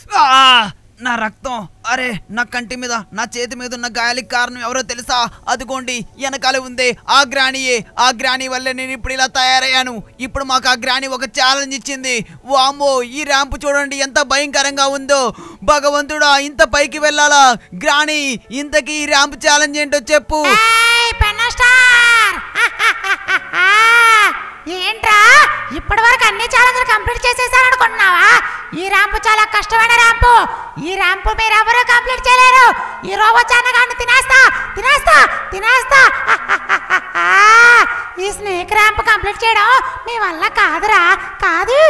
ఆ! నా రక్తం అరే నా కంటి మీద నా చేతి మీద ఉన్న గాయాలకి కారణం ఎవరో తెలుసా అదిగోండి వెనకాల ఉంది ఆ గ్రాణియే ఆ గ్రాణి వల్లే నేను ఇప్పుడు ఇలా తయారయ్యాను ఇప్పుడు మాకు ఆ గ్రాణి ఒక ఛాలెంజ్ ఇచ్చింది వామ్మో ఈ ర్యాంప్ చూడండి ఎంత భయంకరంగా ఉందో భగవంతుడా ఇంత పైకి వెళ్ళాలా గ్రాణి ఇంతకీ ఈ ర్యాంప్ ఛాలెంజ్ ఏంటో చెప్పు ఏయ్, పెన్న స్టార్ ఏంట్రా ఇప్పటి వరకు అన్ని ఛాలెంజ్లు కంప్లీట్ చేసేసారనుకుంటున్నావా ఈ ర్యాంపు చాలా కష్టమైన ర్యాంపు ఈ ర్యాంపు మీరు ఎవరూ కంప్లీట్ చేయలేరు ఈ రోబో చానగాన్ని తినేస్తా తినేస్తా తినేస్తా ఈ స్నేక్ ర్యాంప్ కంప్లీట్ చేయడం మీ వల్ల కాదురా కాదు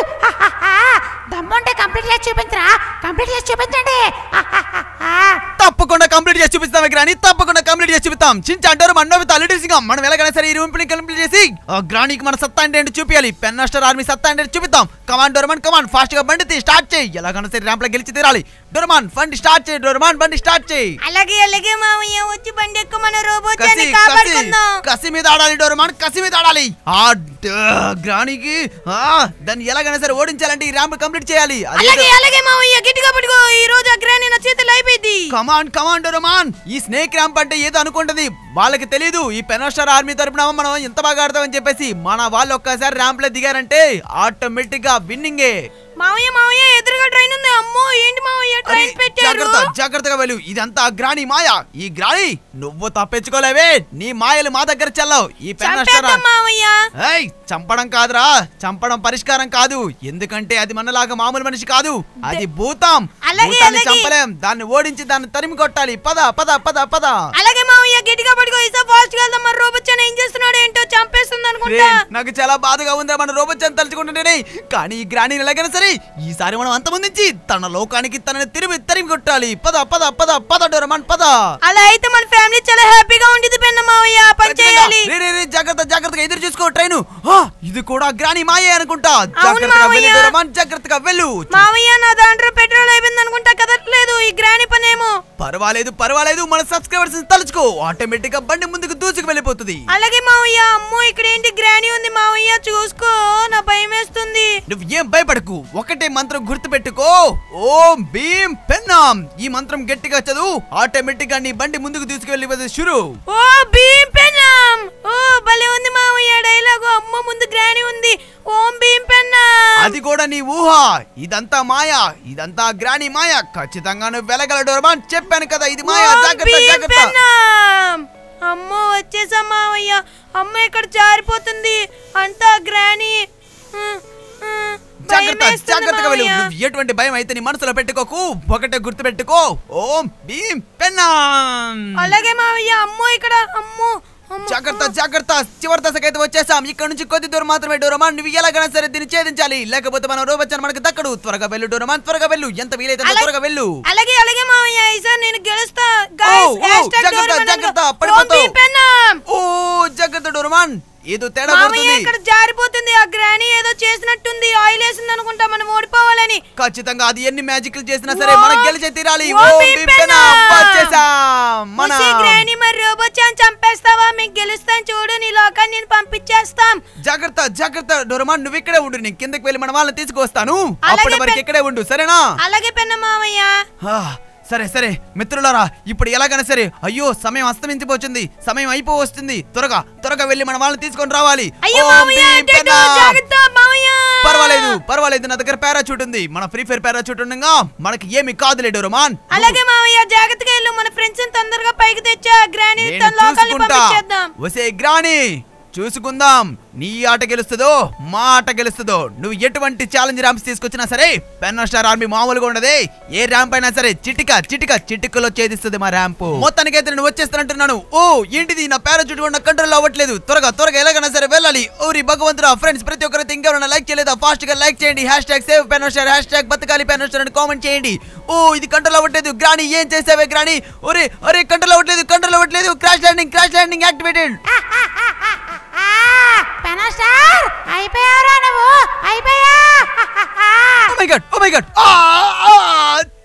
దమ్ముంటే కంప్లీట్ చేసి చూపించరా కంప్లీట్ చేసి చూపించండి తప్పకుండా కంప్లీట్ చేసి చూపిస్తాం గ్రాని తప్పకుండా కంప్లీట్ చేసి చూపిస్తాం చించి అంటారు మనోబిత అల్లుడిసిగా మనం ఎలాగైనా సరే ఈ రూమ్ కంప్లీట్ చేసి ఆ గ్రానికి మన సత్తా అంటే ఏంటో చూపించాలి పెన్నాస్టర్ ఆర్మీ సత్తా అంటే ఏంటో చూపిద్దాం కమాన్ డోరమాన్ కమాన్ ఫాస్ట్ గా బండి తీ, స్టార్ట్ చేయి ఎలాగైనా సరే ర్యాంప్ లో గెలిచి తీరాలి డోరమాన్ బండి స్టార్ట్ చేయి డోరమాన్ బండి స్టార్ట్ చేయి అలాగే అలాగే మామయ్య వచ్చి బండి ఎక్కు మన రోబో కసి చాన్ని కసి కాపాడుకుందాం కసి మీద ఆడాలి డోరమాన్ కసి మీద ఆడాలి ఆ డ- గ్రానికి ఆ దాన్ని ఎలాగైనా సరే ఓడించాలంటే ఈ ర్యాంప్ కంప్లీట్ చేయాలి అదే అలాగే అలాగే మామయ్య గట్టిగా పట్టుకో ఈ రోజు అగ్రాని నా చేతులు అయిపోయింది కమాండ్ కమాండ్ రమాన్ ఈ స్నేక్ ర్యాంప్ అంటే ఏదో అనుకుంటది వాళ్ళకి తెలీదు ఈ పెనోస్టార్ ఆర్మీ తరపున మనం ఎంత బాగా ఆడతామని చెప్పేసి మన వాళ్ళు ఒక్కసారి ర్యాంప్ లో దిగారంటే ఆటోమేటిక్ గా విన్నింగే మామయ్య మామయ్య ఎదురుగా ట్రైన్ ఉంది అమ్మో ఏంటి మామయ్య అరే, ట్రైన్ పెట్టారు జాగ్రత్త జాగ్రత్తగా వెళ్ళు ఇదంతా ఆ గ్రాని మాయ ఈ గ్రాని నువ్వు తప్పించుకోలేవే నీ మాయలు మా దగ్గర చెల్లవు ఈ పెనోస్టార్ చంపేద్దాం మామయ్య ఏయ్ చంపడం కాదురా చంపడం పరిష్కారం కాదు ఎందుకంటే అది మనలాగా మామూలు మనిషి కాదు అది భూతం అలాగే, భూతాన్ని అలాగే. చంపలేం దాన్ని ఓడించి దాన్ని తరిమి కొట్టాలి పద పద పద పద అలాగే మామయ్య గట్టిగా పట్టుకో ఇసా ఫాస్ట్ గా వెళ్దాం మరి రోబో చాన్ ఏం చేస్తున్నాడు ఏంటో చంపేస్తుంది రే, అనుకుంటా నాకు చాలా బాధగా ఉందిరా మన రోబోట్ అని తలుచుకుంటుంటేనే కానీ ఈ గ్రాణిని ఎలాగైనా సరే ఈసారి మనం అంతమందించి తన లోకానికి తనని తిరిగి తరిమి కొట్టాలి పద పద పద పద డోరమాన్ పద అలా అయితే మన ఫ్యామిలీ చాలా హ్యాపీగా ఉండేది పెన్న మావయ్య పని చేయాలి రే, రే, రే, జాగ్రత్త జాగ్రత్తగా ఎదురు చూసుకో ట్రైన్ ఇది కూడా గ్రాని మాయే అనుకుంటా అవును, జాగ్రత్తగా వెళ్ళు మావయ్య. డోరమాన్ జాగ్రత్తగా వెళ్ళు మావయ్య నా దాంట్లో పెట్రోల్ అయిపోయింది అనుకుంటా కదట్లేదు ఈ గ్రాని పనేమో పర్వాలేదు పర్వాలేదు మన సబ్స్క్రైబర్స్ తలుచుకో ఆటోమేటిక్ గా బండి ముందుకు దూసుకు వెళ్ళిపోతుంది అలాగే మావయ్య అమ్మో ఇక్కడ ఏంటి గ్రాని ఉంది మావయ్య చూసుకో నా భయం వేస్తుంది నువ్వు ఏం భయపడకు ఒకటే మంత్రం గుర్తుపెట్టుకో ఓం భీం పెన్నాం ఈ మంత్రం గట్టిగా చదువు ఆటోమేటిక్ గా నీ బండి ముందుకు తీసుకువెళ్ళిపోతుంది షురు ఓ భీం పెన్నాం ఓ భలే ఉంది మావయ్య డైలాగు అమ్మ ముందు గ్రాని ఉంది ఓం భీం పెన్నాం అది కూడా నీ ఊహ ఇదంతా మాయా ఇదంతా గ్రాని మాయ ఖచ్చితంగా నువ్వు వెళ్ళగలడు రమాన్ చెప్పాను కదా ఇది మాయా ఓం జాగ్రత్త భీం జాగ్రత్త పెన్నాం అమ్మో వచ్చేసా మావయ్య అమ్మ ఇక్కడ జారిపోతుంది అంతా గ్రాని ఆ, ఆ, జాగ్రత్త భయమేస్తుంది జాగ్రత్తగా వెళ్ళు మావయ్య. నువ్వు ఎటువంటి భయం అయితే నీ మనసులో పెట్టుకోకు ఒకటే గుర్తు పెట్టుకో ఓం భీం పెన్నాం అలాగే మావయ్య అమ్మో ఇక్కడ అమ్మో అమ్మో. జాగ్రత్త జాగ్రత్త చివరి దశకైతే వచ్చేసాం ఇక్కడ నుంచి కొద్ది దూరం మాత్రమే డోరమాన్ నువ్వు ఎలాగైనా సరే దీన్ని ఛేదించాలి లేకపోతే మనం రోబోచన్ మనకు దక్కడు త్వరగా వెళ్ళు డోరమాన్ త్వరగా వెళ్ళు ఎంత వీలైతే అంత అలాగే- త్వరగా వెళ్ళు అలాగే అలాగే మావయ్య ఈసారి నేను గెలుస్తా Guys, ఓ, ఓ, hashtag జాగ్రత్త, డోరేమాన్ జాగ్రత్త, అను. పడిపోతావు. ఓం భీం పెన్నాం. ఓ జాగ్రత్త డోరమాన్ ఏదో తేడా మావయ్య పడుతుంది ఇక్కడ జారిపోతుంది ఆ గ్రాని ఏదో చేసినట్టుంది ఆయిల్ వేసింది అనుకుంటా మనం ఓడిపోవాలని ఖచ్చితంగా అది ఎన్ని మ్యాజిక్లు చేసినా సరే ఓ, మనం గెలిచే తీరాలి ఓ, ఓ భీం బింపెనా పెన్నా. వచ్చేసాం మన వచ్చి గ్రాని మరి రోబోచాన్ చంపేస్తావా మీకు గెలుస్తాను చూడు నీ లోకాన్ని నేను పంపించేస్తాం జాగ్రత్త జాగ్రత్త డోరమాన్ నువ్వు ఇక్కడే ఉండు నేను కిందకి వెళ్ళి మన వాళ్ళని తీసుకొస్తాను అలాగే అప్పటి వరకు పెన్- ఇక్కడే ఉండు సరేనా అలాగే పెన్న మావయ్య ఆ, సరే సరే మిత్రులారా ఇప్పుడు ఎలాగైనా సరే అయ్యో సమయం అస్తమించిపోతుంది సమయం అయిపో వస్తుంది త్వరగా త్వరగా వెళ్ళి మన వాళ్ళని తీసుకొని రావాలి అయ్యో ఓం మావయ్య భీం అటు ఇటు, పెన్నా. జాగ్రత్త మావయ్య పర్వాలేదు పర్వాలేదు నా దగ్గర పారాచూట్ ఉంది మన ఫ్రీ ఫైర్ పారాచూట్ ఉండగా మనకి ఏమి కాదులే డోరమాన్ అలాగే మావయ్య జాగ్రత్తగా వెళ్ళు మన ఫ్రెండ్స్ తొందరగా పైకి తెచ్చా గ్రాని నేను తన లోకాన్ని చూసుకుంటా పంపించేద్దాం వసే గ్రాని చూసుకుందాం నీ ఆట గెలుస్తుందో మా ఆట గెలుస్తుందో నువ్వు ఎటువంటి ఛాలెంజ్ ర్యాంప్స్ తీసుకొచ్చినా సరే పెన్ స్టార్ ఆర్మీ మామూలుగా ఉండదే ఏ ర్యాంప్ అయినా సరే చిటిక చిటిక చిటికలో ఛేదిస్తుంది మా ర్యాంప్ మొత్తానికైతే నేను వచ్చేస్తానంటున్నాను ఓ ఏంటిది నా పారాచూట్ కూడా కంట్రోల్ అవ్వట్లేదు త్వరగా త్వరగా ఎలాగైనా సరే వెళ్ళాలి ఓరి భగవంతురా ఫ్రెండ్స్ ప్రతి ఒక్కరైతే ఇంకెవరైనా లైక్ చేయలేదా ఫాస్ట్ గా లైక్ చేయండి hashtag save pen star hashtag బతకాలి పెన్ స్టార్ అని కామెంట్ చేయండి ఓ ఇది కంట్రోల్ అవ్వట్లేదు గ్రాని ఏం చేసావే గ్రాని ఒరే ఒరే కంట్రోల్ అవ్వట్లేదు కంట్రోల్ అవ్వట్లేదు crash landing crash landing activated pen star అయిపోయావురా నువ్వు అయిపోయా oh my god oh my god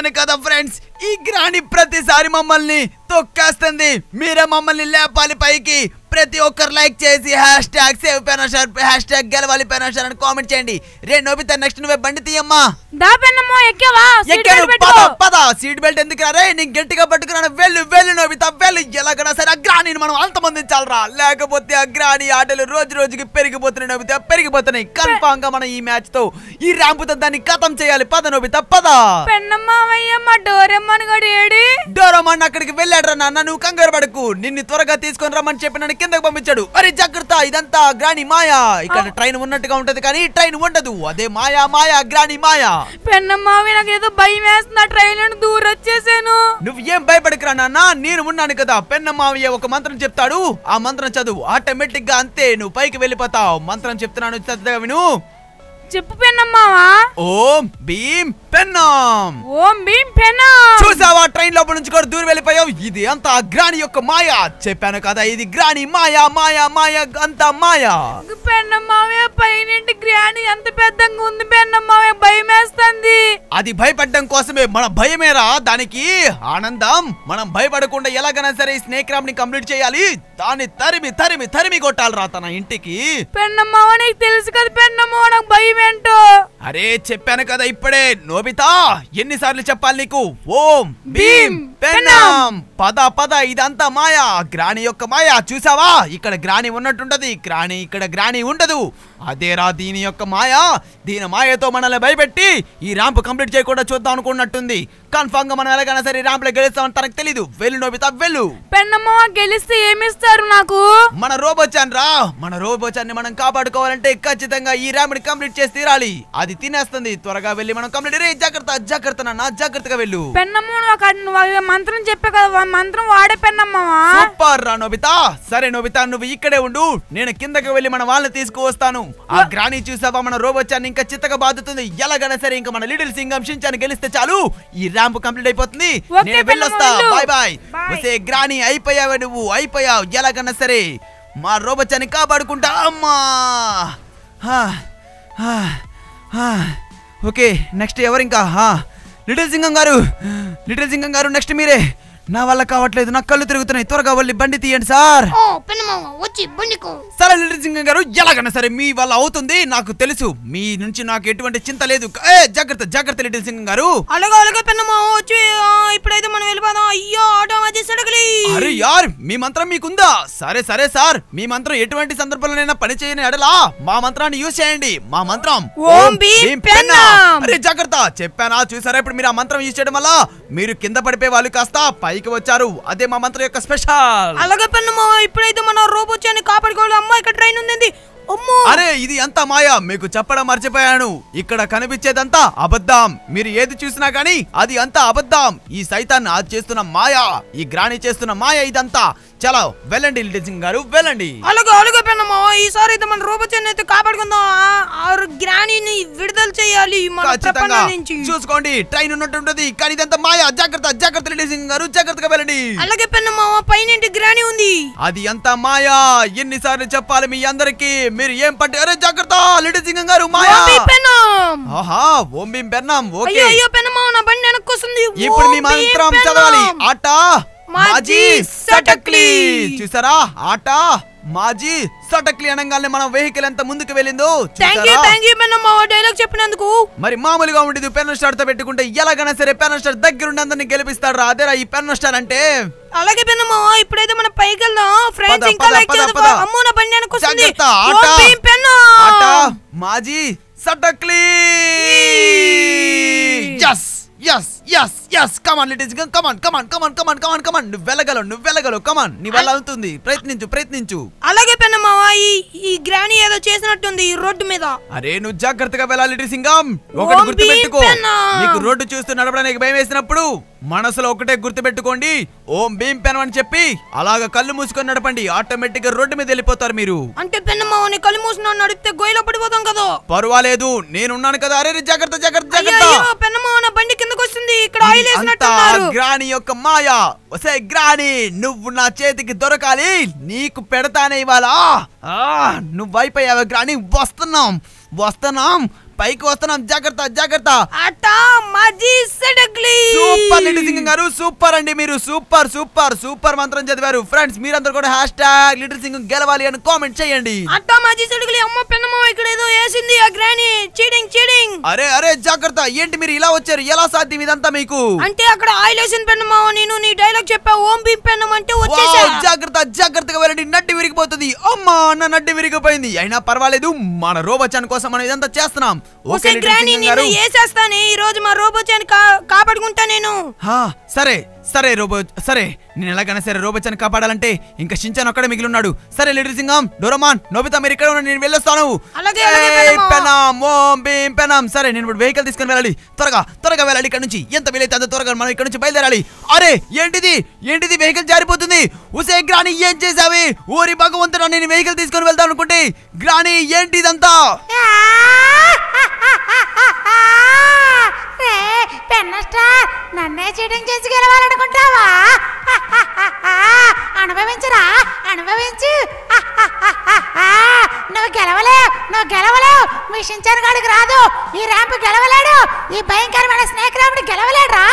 చెప్పాను కదా ఫ్రెండ్స్ ఈ గ్రాని ప్రతిసారి మమ్మల్ని తొక్కేస్తుంది మీరే మమ్మల్ని లేపాలి పైకి ప్రతి ఒక్కరు లైక్ చేసి హ్యాష్ ట్యాగ్ సేవ్ పెనషర్ హ్యాష్ ట్యాగ్ గెలవాలి పెనషర్ అని కామెంట్ చేయండి రే నోబితా నెక్స్ట్ నువ్వే బండి తీయమ్మా దా పెన్నమ్మా ఎక్కావా సీట్ ఎక్కాను బెల్ట్ పద పెట్టుకో పద సీట్ బెల్ట్ ఎందుకు రే నీకు గట్టిగా పట్టుకున్నాను వెళ్ళు వెళ్ళు నోబితా వెళ్ళు ఎలాగైనా సరే అగ్రాణిని మనం అంతమందించాలరా లేకపోతే అగ్రాణి ఆటలు రోజు రోజుకి పెరిగిపోతున్నాయి నోబితా పెరిగిపోతున్నాయి కన్ఫామ్ గా మనం ఈ మ్యాచ్ తో ఈ ర్యాంపుతో దాన్ని ఖతం చేయాలి పద నోబితా పద పెన్నమ్మావయ్య మా డోరెమ్మన్ గడు ఏడి డోరమాన్ అక్కడికి వెళ్ళాడ్రా నాన్న నువ్వు కంగారు పడకు నిన్ను త్వరగా తీసుకొని రమ్మని చెప్పి నన్ను కిందకి పంపించాడు అరే జాగ్రత్త ఇదంతా గ్రాని మాయా ఇక్కడ ట్రైన్ ఉన్నట్టుగా ఉంటది కానీ ట్రైన్ ఉండదు అదే మాయా మాయా గ్రాని మాయా పెన్నమ్మావి నాకు ఏదో భయం వేస్తుంది ఆ ట్రైన్ నుండి దూరం వచ్చేసాను నువ్వు ఏం భయపడకురా నాన్న నేను ఉన్నాను కదా పెన్న మావయ్య ఒక మంత్రం చెప్తాడు ఆ మంత్రం చదువు ఆటోమేటిక్ గా అంతే నువ్వు పైకి వెళ్ళిపోతావు మంత్రం చెప్తున్నాను శ్రద్ధగా విను చెప్పు పెన్నమ్మావా ఓం భీం పెన్నం ఓం భీం పెన్నా చూసావా ట్రైన్ లోపల నుంచి కూడా దూరం వెళ్ళిపోయావు ఇది అంతా గ్రాని యొక్క మాయ చెప్పాను కదా ఇది గ్రాని మాయా మాయా మాయా అంతా మాయా పెన్నమ్మావయ్య పైన గ్రాని ఎంత పెద్దగా ఉంది పెన్నమ్మావయ్య భయం వేస్తుంది అది భయపడడం కోసమే మన భయమేరా దానికి ఆనందం మనం భయపడకుండా ఎలాగైనా సరే ఈ స్నేక్ రామ్ ని కంప్లీట్ చేయాలి దాన్ని తరిమి తరిమి తరిమి కొట్టాలిరా తన ఇంటికి పెన్నమ్మావ నీకు తెలుసు కదా పెన్నమ్మావ నాకు భయం ఏంటో అరే చెప్పాను కదా ఇప్పుడే నోబితా ఎన్నిసార్లు చెప్పాలి నీకు ఓం భీం పెన్నం పద పద ఇదంతా మాయా గ్రాని యొక్క మాయా చూసావా ఇక్కడ గ్రాని ఉన్నట్టుంటది గ్రాని ఇక్కడ గ్రాని ఉండదు అదేరా దీని యొక్క మాయా దీని మాయతో మనల్ని భయపెట్టి ఈ ర్యాంప్ కంప్లీట్ చేయకుండా చూద్దాం అనుకున్నట్టుంది కన్ఫామ్ గా మనం ఎలాగైనా సరే ర్యాంప్ లో గెలుస్తామని తనకు తెలీదు వెళ్ళు నోబితా వెళ్ళు పెన్నమ్మావ గెలిస్తే ఏమిస్తారు నాకు మన రోబోచాన్ రా మన రోబోచాన్ ని మనం కాపాడుకోవాలంటే ఖచ్చితంగా ఈ ర్యామ్ ని కంప్లీట్ చేసి తీరాలి అది తినేస్తుంది త్వరగా వెళ్ళి మనం కంప్లీట్ రే జాగ్రత్త జాగ్రత్త నాన్న జాగ్రత్తగా వెళ్ళు పెన్నమ్మ నువ్వు ఒక- నువ్వు ఆ మంత్రం చెప్పే కదా ఆ మంత్రం వాడే పెన్నమ్మావా సూపర్ రా నోబితా సరే నోబితా నువ్వు ఇక్కడే ఉండు నేను కిందకి వెళ్ళి మన వాళ్ళని తీసుకువస్తాను ఆ గ్రాని చూసావా మన రోబోచాన్ ఇంకా చిత్తగా బాదుతుంది ఎలాగైనా సరే ఇంకా మన లిటిల్ సింగం షించాన్ గెలిస్తే చాలు ఈ ర్యాంప్ కంప్లీట్ అయిపోతుంది ఓకే, నేను వెళ్ళొస్తా పెన్నమ్మ, వెళ్ళు. Bye bye bye. వసే గ్రాని అయిపోయావా నువ్వు అయిపోయావు ఎలాగన్నా సరే మా రోబోచాన్ని కాపాడుకుంటా అమ్మా హా, హా, హా. ఓకే నెక్స్ట్ ఎవరు ఇంకా హా. లిటిల్ సింగం గారు లిటిల్ సింగం గారు నెక్స్ట్ మీరే నా వల్ల కావట్లేదు నా కళ్ళు తిరుగుతున్నాయి త్వరగా వెళ్ళి బండి తీయండి సార్ ఓ పెన్నమావ వచ్చి బండికో సరే లిటిల్ సింగం గారు ఎలాగైనా సరే మీ వల్ల అవుతుంది నాకు తెలుసు మీ నుంచి నాకు ఎటువంటి చింత లేదు ఏ జాగ్రత్త జాగ్రత్త లిటిల్ సింగం గారు అలాగే అలాగే పెన్నమ్మావ వచ్చి ఆ, ఇప్పుడైతే మనం వెళ్ళిపోదాం అయ్యో ఆటో మధ్య సడగలి అరే యార్ మీ మంత్రం మీకుందా సరే సరే సార్ మీ మంత్రం ఎటువంటి సందర్భంలోనైనా పని చేయని ఎడలా మా మంత్రాన్ని యూజ్ చేయండి మా మంత్రం ఓం భీం పెన్నా. పెన్నం. అరే జాగ్రత్త చెప్పానా చూసారా ఇప్పుడు మీరు ఆ మంత్రం యూజ్ చేయడం వల్ల మీరు కింద పడిపోయే వాళ్ళు కాస్త పైకి వచ్చారు అదే మా మంత్రం యొక్క స్పెషల్ అలాగే పెన్నమ్మావ ఇప్పుడైతే మన రోబోచాన్ని కాపాడుకోవాలి అమ్మ ఇక్కడ ట్రైన్ ఉంది అమ్మో అరే ఇది ఎంత మాయా మీకు చెప్పడం మర్చిపోయాను ఇక్కడ కనిపించేదంతా అబద్ధం మీరు ఏది చూసినా గానీ అది అంతా అబద్ధం ఈ సైతాన్ని అది చేస్తున్న మాయా ఈ గ్రాని చేస్తున్న మాయా ఇదంతా చలో వెళ్ళండి లిటిల్ సింగ్ గారు వెళ్ళండి అలాగే అలాగే పెన్నమ్మావ ఈసారి అయితే మన రోబోచాన్ని అయితే కాపాడుకుందాం ఆ- ఆ గ్రానీని విడుదల చేయాలి మన ఖచ్చితంగా ప్రపంచం నుంచి చూసుకోండి ట్రైన్ ఉన్నట్టుంటది కానీ ఇదంతా మాయా జాగ్రత్త జాగ్రత్త లిటిల్ సింగ్ గారు జాగ్రత్తగా వెళ్ళండి అలాగే పెన్నమ్మావ పైన గ్రానీ ఉంది అది అంతా మాయా ఎన్నిసార్లు చెప్పాలి మీ అందరికి మీరు ఏం పట్టి అరే జాగ్రత్త లిటిల్ సింగ్ గారు మాయా ఓంబి పెన్నం ఆహా ఓం బిం పెన్నాం అయ్యో ఓకే అయ్యో పెన్నమ్మావ నా బండి వెనక్కి వస్తుంది ఇప్పుడు మీ ఓం భీం మంత్రం పెన్నం. చదవాలి ఆట మాజీ మాజీ సటక్లీ. సటక్లీ చూసారా ఆట మాజీ సటక్లీ అనగానే మన వెహికల్ ఎంత ముందుకు వెళ్ళిందో థ్యాంక్ యూ చూసారా థ్యాంక్ యూ పెన్నమ్మావ డైలాగ్ చెప్పినందుకు మరి మామూలుగా ఉండేది పెన్ స్టార్ తో పెట్టుకుంటే ఎలాగైనా సరే పెన్ స్టార్ దగ్గరుండి అందరిని గెలిపిస్తాడు రా అదేరా ఈ పెన్ స్టార్ అంటే అలాగే పెన్నమ్మావ ఇప్పుడైతే మనం పైకి వెళ్దాం ఫ్రెండ్స్ పద, ఇంకా పద, లైక్ పద, చేద్దాం పద. అమ్మో నా బండి వెనక్కి వస్తుంది జాగ్రత్త, ఓం ఆట. భీం పెన్నం. ఆట మాజీ సటక్లీ yes yes yes yes come on little come on come on come on come on come on come on నువ్వు వెళ్ళగలవు నువ్వు వెళ్ళగలవు కమాన్ నీ వల్ల అవుతుంది ప్రయత్నించు ప్రయత్నించు అలాగే పెన్నమ్మావ ఈ ఈ గ్రానీ ఏదో చేసినట్టుంది ఈ రోడ్డు మీద అరే నువ్వు జాగ్రత్తగా వెళ్ళాలి లిటిల్ సింగం ఒకటి ఓం గుర్తు పెట్టుకో భీం పెన్నా. నీకు రోడ్డు చూస్తూ నడపడానికి భయం వేసినప్పుడు మనసులో ఒకటే గుర్తు పెట్టుకోండి ఓం భీం పెన్ అని చెప్పి అలాగ కళ్ళు మూసుకొని నడపండి ఆటోమేటిక్ గా రోడ్డు మీద వెళ్ళిపోతారు మీరు అంటే పెన్నమ్మావ నీ కళ్ళు మూసిన నడిపితే గొయ్యిలో పడిపోతాం కదా పర్వాలేదు నేనున్నాను కదా అరే రే, జాగ్రత్త జాగ్రత్త అయ్యో జాగ్రత్త అయ్యో పెన్నమ్మావ నా బండి కిందకు వస్తుంది ఇక్కడ ఆయిల్ ఇది అంతా వేసినట్టున్నారు గ్రాని యొక్క మాయ ఒసే గ్రాని నువ్వు నా చేతికి దొరకాలి నీకు పెడతానే ఇవాళ ఆ, నువ్వు అయిపోయావు గ్రాని వస్తున్నాం వస్తున్నాం పైకి వస్తున్నాం జాగ్రత్త జాగ్రత్త ఆట మాజీ సడగ్లీ గారు సూపర్ అండి మీరు సూపర్ సూపర్ సూపర్ మంత్రం చదివారు ఫ్రెండ్స్ మీరందరూ కూడా హ్యాష్ ట్యాగ్ లిటిల్ సింగ్ గెలవాలి అని కామెంట్ చేయండి అట్టా మాజీ సడుగులి అమ్మ పెన్నమ్మ ఇక్కడ ఏదో వేసింది ఆ గ్రాని చీటింగ్ చీటింగ్ అరే అరే జాగ్రత్త ఏంటి మీరు ఇలా వచ్చారు ఎలా సాధ్యం ఇదంతా మీకు అంటే అక్కడ ఆయిల్ వేసిన పెన్నమ్మ నేను నీ డైలాగ్ చెప్పా ఓం భీమ్ పెన్నమ్మ అంటే వచ్చేసా వావ్, జాగ్రత్త జాగ్రత్తగా వెళ్ళండి నడ్డి విరిగిపోతుంది అమ్మా నా నడ్డి విరిగిపోయింది అయినా పర్వాలేదు మన రోబోచాన్ కోసం మనం ఇదంతా చేస్తున్నాం ఓకే ఒసే లిటిల్ గ్రాని సింగ్ నిన్ను గారు వేసేస్తానే ఈ రోజు మా రోబోచాన్ని కా కాపాడుకుంటా నేను హా, సరే సరే రోబో సరే నేను ఎలాగైనా సరే రోబోచాన్ని కాపాడాలంటే ఇంకా షించాన్ ఒక్కడే మిగిలి ఉన్నాడు సరే లిటిల్ సింగం డోరమాన్ నోబితా మీరు ఇక్కడ ఉండండి, నేను వెళ్ళొస్తాను అలాగే, అలాగే, ఏయ్, పెనమా. పెనాం, ఓం భీం పెనాం సరే నేను ఇప్పుడు వెహికల్ తీసుకొని వెళ్ళాలి త్వరగా త్వరగా వెళ్ళాలి ఇక్కడ నుంచి ఎంత వీలైతే అంత త్వరగా మనం ఇక్కడ నుంచి బయలుదేరాలి అరే ఏంటిది ఏంటిది వెహికల్ జారిపోతుంది ఉసే గ్రాని ఏం చేసావి ఊరి భగవంతుడు నేను వెహికల్ తీసుకొని వెళ్తాను అనుకుంటే గ్రాని ఏంటి ఇదంతా రే పెన్న స్టార్ నన్నే చీటింగ్ చేసి గెలవాలనుకుంటావా అనుభవించరా అనుభవించు నువ్వు గెలవలేవు నువ్వు గెలవలేవు మీ షించాన్ గాడికి రాదు ఈ ర్యాంప్ గెలవలేడు ఈ భయంకరమైన స్నేక్ ర్యాంప్ గెలవలేడురా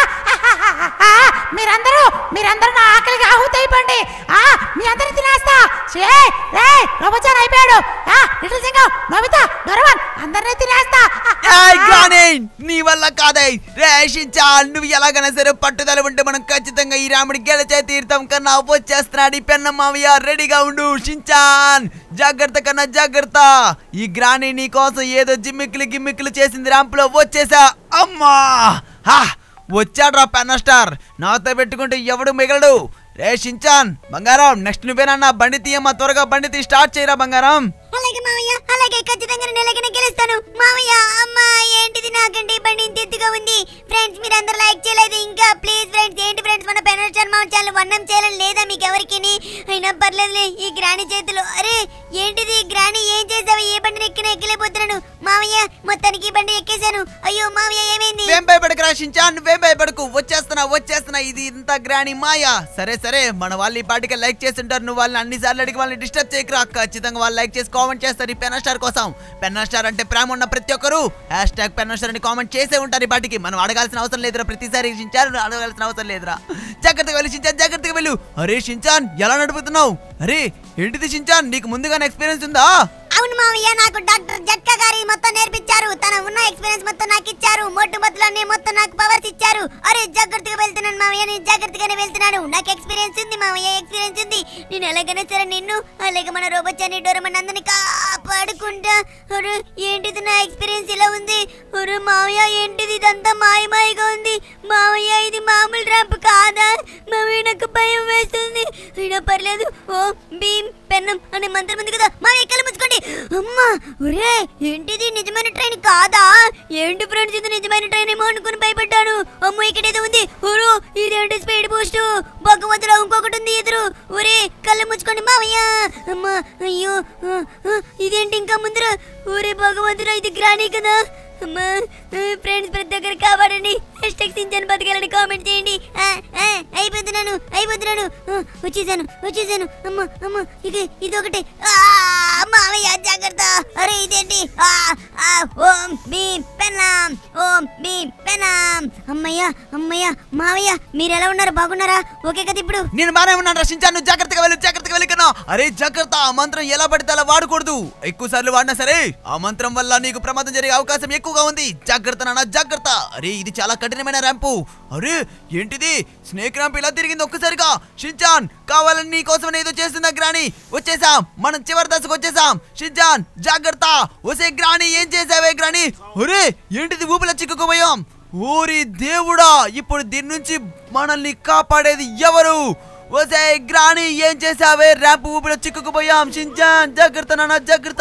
మీరందరూ మీరందరూ నా ఆకలికి ఆహుతి అయిపోండి ఆ మీ అందరిని తినేస్తా ఛే రే రోబోచాన్ అయిపోయాడు ఆ లిటిల్ సింగం నోబితా డొరవన్ అందరినీ తినేస్తా ఏయ్ గ్రాని నీ వల్ల కాదే రే షించాన్ నువ్వు ఎలాగైనా సరే పట్టుదల ఉంటే మనం ఖచ్చితంగా ఈ రాముడి గెలిచే తీర్థం కన్నా వచ్చేస్తున్నాడు ఈ పెన్న మావయ్య రెడీగా ఉండు షించాన్ జాగ్రత్త కన్నా జాగ్రత్త ఈ గ్రాని నీ కోసం ఏదో జిమ్మిక్కులు గిమ్మిక్కులు చేసింది ర్యాంపులో వచ్చేసా అమ్మా హా వచ్చాడ్రా పెన్న స్టార్ నాతో పెట్టుకుంటే ఎవడు మిగలడు రే షించాన్ బంగారం నెక్స్ట్ నువ్వేనన్నా బండి తీయమ్మా త్వరగా బండి తీ స్టార్ట్ చేయరా బంగారం అలాగే మావయ్య అలాగే ఖచ్చితంగా నేను ఎలాగైనా గెలుస్తాను మావయ్య అమ్మ ఏంటిది నాకంటే ఈ బండి ఇంత ఎత్తుగా ఉంది ఫ్రెండ్స్ మీరు అందరూ లైక్ చేయలేదు ఇంకా ప్లీజ్ ఫ్రెండ్స్ ఏంటి ఫ్రెండ్స్ మన పెనల్ శర్మ ఛానల్ వన్నం చేయాలని లేదా మీకు ఎవరికి అయినా పర్లేదులే ఈ గ్రాని చేతులు అరే ఏంటిది ఈ గ్రాని ఏం చేసావు ఏ బండిని ఎక్కినా ఎక్కలేకపోతున్నాను మావయ్య మొత్తానికి ఈ బండి ఎక్కేశాను అయ్యో మావయ్య ఏమైంది నువ్వేం భయపడకు రాశించా నువ్వేం భయపడకు వచ్చేస్తున్నా వచ్చేస్తున్నా ఇది ఇంత గ్రాని మాయా సరే సరే మన వాళ్ళు ఈ పాటికి లైక్ చేస్తుంటారు నువ్వు వాళ్ళని అన్ని సార్లు అడిగి వాళ్ళని డిస్టర్బ్ చేయకురా ఖచ్చితంగా వాళ్ళు లైక్ చేసి కామెంట్ చేస్తారు ఈ పెన్నా స్టార్ కోసం పెన్నా స్టార్ అంటే ప్రేమ ఉన్న ప్రతి ఒక్కరు హ్యాష్ ట్యాగ్ పెన్నా స్టార్ అని కామెంట్ చేసే ఉంటారు ఈ పాటికి మనం అడగాల్సిన అవసరం లేదురా ప్రతిసారి షించాన్ అడగాల్సిన అవసరం లేదురా జాగ్రత్తగా వెళ్ళి షించాన్ జాగ్రత్తగా వెళ్ళు అరే షించాన్ ఎలా నడుపుతున్నావు అరే ఏంటిది షించాన్ నీకు ముందుగానే ఎక్స్పీరియన్స్ ఉందా అవును మావయ్య నాకు డాక్టర్ జట్కా గారి మొత్తం నేర్పించారు తన ఉన్న ఎక్స్పీరియన్స్ మొత్తం నాకు ఇచ్చారు మొట్టు మొదలన్నీ మొత్తం నాకు పవర్స్ ఇచ్చారు అరే జాగ్రత్తగా వెళ్తున్నాను మావయ్య నేను జాగ్రత్తగానే వెళ్తున్నాను నాకు ఎక్స్పీరియన్స్ ఉంది మావయ్య ఎక్స్పీరియన్స్ ఉంది నేను ఎలాగైనా సరే నిన్ను అలాగే మన రోబోచాన్ని డోరమన్ అందరిని కాపాడుకుంటా అరే ఏంటిది నా ఎక్స్పీరియన్స్ ఇలా ఉంది అరే మావయ్య ఏంటిది ఇదంతా మాయమాయగా ఉంది మావయ్య ఇది మామూలు ర్యాంప్ కాదా మావయ్య నాకు భయం వేస్తుంది అయినా పర్లేదు ఓ భీమ్ పెన్నం అనే మంత్రం ఉంది కదా మావయ్య కళ్ళు ముచ్చుకోండి అమ్మా ఒరే ఏంటిది నిజమైన ట్రైన్ కాదా ఏంటి ఫ్రెండ్స్ ఇది నిజమైన ట్రైన్ ఏమో అనుకుని భయపడ్డాను అమ్మో ఇక్కడ ఏదో ఉంది ఊరు ఇదేంటి స్పీడ్ బూస్ట్ భగవంతుడు ఇంకొకటి ఉంది ఎదురు ఒరే కళ్ళు ముచ్చుకోండి మావయ్య అమ్మా అయ్యో ఆ, ఆ, ఇదేంటి ఇంకా ముందర ఊరే భగవంతుడు ఇది గ్రానీ కదా అమ్మా ఫ్రెండ్స్ ప్రతి ఒక్కరు కాపాడండి హ్యాష్ సించాను బతకాలని కామెంట్ చేయండి ఆ, ఆ, అయిపోతున్నాను అయిపోతున్నాను ఆ, వచ్చేసాను వచ్చేసాను అమ్మ అమ్మ ఇది ఇది ఒకటి ఆ, మావయ్య జాగ్రత్త అరే ఇదేంటి ఆ, ఆ, ఓం భీం పెనాం ఓం భీం పెనాం అమ్మయ్య అమ్మయ్య మావయ్య మీరు ఎలా ఉన్నారు బాగున్నారా ఓకే కదా ఇప్పుడు నేను బానే ఉన్నాను రక్షించాను జాగ్రత్తగా వెళ్ళు జాగ్రత్తగా వెళ్ళి కన్నా అరే జాగ్రత్త ఆ మంత్రం ఎలా పడితే అలా వాడకూడదు ఎక్కువ సార్లు వాడినా సరే ఆ మంత్రం వల్ల నీకు ప్రమాదం జరిగే అవకాశం ఎక్కువగా ఉంది జాగ్రత్త నాన్న జాగ్రత్త అరే ఇది చాలా కఠినమైన ర్యాంపు అరే ఏంటిది స్నేక్ ర్యాంప్ ఇలా తిరిగింది ఒక్కసారిగా షించాన్ కావాలని నీ కోసం ఏదో చేస్తుందా గ్రాని వచ్చేసాం మనం చివరి దశకు వచ్చేసాం షించాన్ జాగ్రత్త ఒసే గ్రాని ఏం చేసావే గ్రాని అరే ఏంటిది ఊపిలో చిక్కుకుపోయాం ఓరి దేవుడా ఇప్పుడు దీని నుంచి మనల్ని కాపాడేది ఎవరు ఒసే గ్రాని ఏం చేసావే ర్యాంప్ ఊపిలో చిక్కుకుపోయాం షించాన్ జాగ్రత్త నాన్న జాగ్రత్త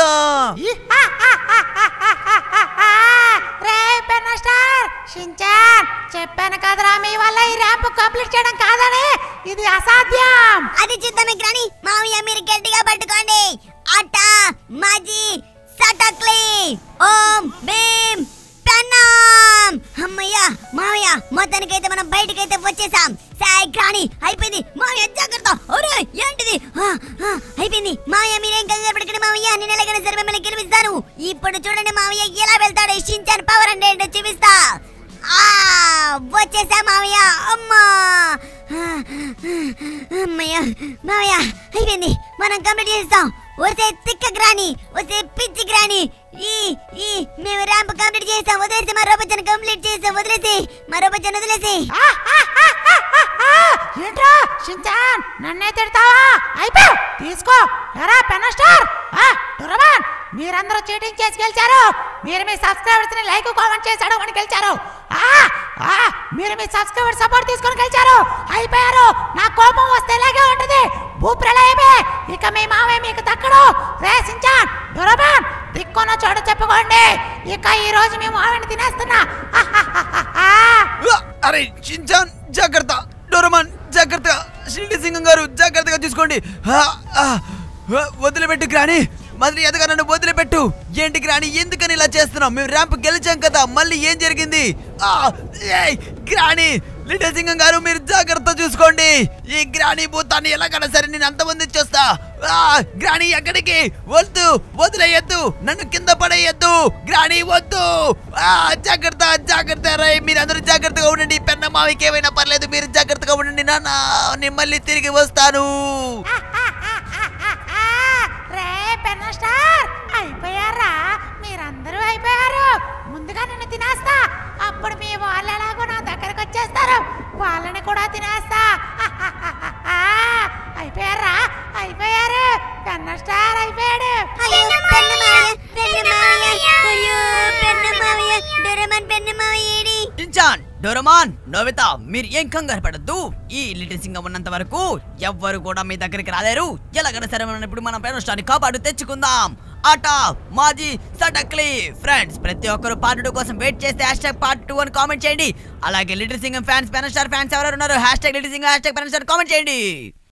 రే పెన్న స్టార్ షించాన్ చెప్పాను కదరా మీ వల్ల ఈ ర్యాంప్ కంప్లీట్ చేయడం కాదని ఇది అసాధ్యం అది చూద్దాం గ్రాని మావయ్య మీరు గట్టిగా పట్టుకోండి అట్ట మాజీ సటక్లీ ఓం భీం పెన్నాం అమ్మయ్య మావయ్య మొత్తానికైతే మనం బయటకైతే వచ్చేసాం సాయ్ గ్రాని అయిపోయింది మావయ్య జాగ్రత్త ఒరే ఏంటిది ఆ, ఆ, అయిపోయింది మావయ్య మీరేం కంగారు పడకండి మావయ్య నేను ఎలాగైనా సరే మిమ్మల్ని గెలిపిస్తాను ఇప్పుడు చూడండి మావయ్య ఎలా వెళ్తాడో షించాన్ పవర్ అంటే ఏంటో చూపిస్తా ఆ వచ్చేసా మావయ్య అమ్మా మావయ్య మావయ్య అయిపోయింది మనం కంప్లీట్ చేస్తాం వస్తే తిక్క గ్రాని వస్తే పిచ్చి గ్రాని ఈ ఈ మేము ర్యాంప్ కంప్లీట్ చేస్తాం వదిలేసి మా రూపచ్చని కంప్లీట్ చేస్తాం వదిలేసి మా రూపచ్చని వదిలేసి ఆ, ఆ, ఆ, ఆ, ఆ, ఆ! ఏంట్రా షించాన్ నన్నే తిడతావా అయిపో తీసుకో ఎరా పెనస్టార్ ఆ, డొరమాన్ మీరందరూ చీటింగ్ చేసి గెలిచారు మీరు మీ సబ్స్క్రైబర్స్ ని లైక్ కామెంట్ చేశాడు అని గెలిచారు ఆ, ఆ, మీరు మీ సబ్స్క్రైబర్ సపోర్ట్ తీసుకొని గెలిచారు అయిపోయారు నా కోపం వస్తే ఇలాగే ఉంటది భూప్రలయమే ఇక మీ మావే మీకు దక్కడు రే సించాన్ డొరమాన్ దిక్కున్న చోట చెప్పుకోండి ఇక ఈ రోజు మీ మావిని తినేస్తున్నా ఆహాహాహా. ఆ, అరే చించాన్ జాగ్రత్త డోరమాన్ జాగ్రత్త షిల్డి సింగం గారు జాగ్రత్తగా చూసుకోండి ఆ, ఆ, ఆ, వదిలిపెట్టు గ్రాని మళ్ళీ ఎదగా నన్ను వదిలిపెట్టు ఏంటి గ్రాని ఎందుకని ఇలా చేస్తున్నాం మేము ర్యాంప్ గెలిచాం కదా మళ్ళీ ఏం జరిగింది ఆ, ఏయ్, గ్రాని లిటిల్ సింగం గారు మీరు జాగ్రత్త చూసుకోండి ఈ గ్రాని భూతాన్ని ఎలాగైనా సరే నేను అంతమంది చూస్తా ఆ, గ్రాని ఎక్కడికి వద్దు వదిలేయద్దు నన్ను కింద పడేయద్దు గ్రాని వద్దు ఆ, జాగ్రత్త జాగ్రత్త రై మీరందరూ జాగ్రత్తగా ఉండండి పెన్న మావికి ఏమైనా పర్లేదు మీరు జాగ్రత్తగా ఉండండి నాన్న నేను మళ్ళీ తిరిగి వస్తాను రే పెన్న స్టార్ అయిపోయారా మీరందరూ అయిపోయారు ముందుగా నిన్ను తినేస్తా అప్పుడు మీ వాళ్ళు ఎలాగో నా దగ్గరకు వచ్చేస్తారు వాళ్ళని కూడా తినేస్తా అయిపోయారా అయిపోయారు పెన్న స్టార్ అయిపోయాడు అయ్యో పెన్న మావయ్య పెన్న మావయ్య అయ్యో పెన్న మావయ్య డోరేమాన్ పెన్న మావయ్య ఏడి చించాన్ డోరమాన్ నోవిత మీరు ఏం కంగారు పడద్దు ఈ లిటిల్ సింగం ఉన్నంత వరకు ఎవ్వరు కూడా మీ దగ్గరికి రాలేరు ఎలాగైనా సరే మనం ఇప్పుడు మన పేరుష్టాన్ని కాపాడు తెచ్చుకుందాం ఆట మాజీ సటక్లీ ఫ్రెండ్స్ ప్రతి ఒక్కరు పార్ట్ టూ కోసం వెయిట్ చేస్తే హ్యాష్ ట్యాగ్ పార్ట్ టూ అని కామెంట్ చేయండి అలాగే little Singham fans pen star fans ఎవరు ఉన్నారు hashtag little Singham hashtag pen star comment చేయండి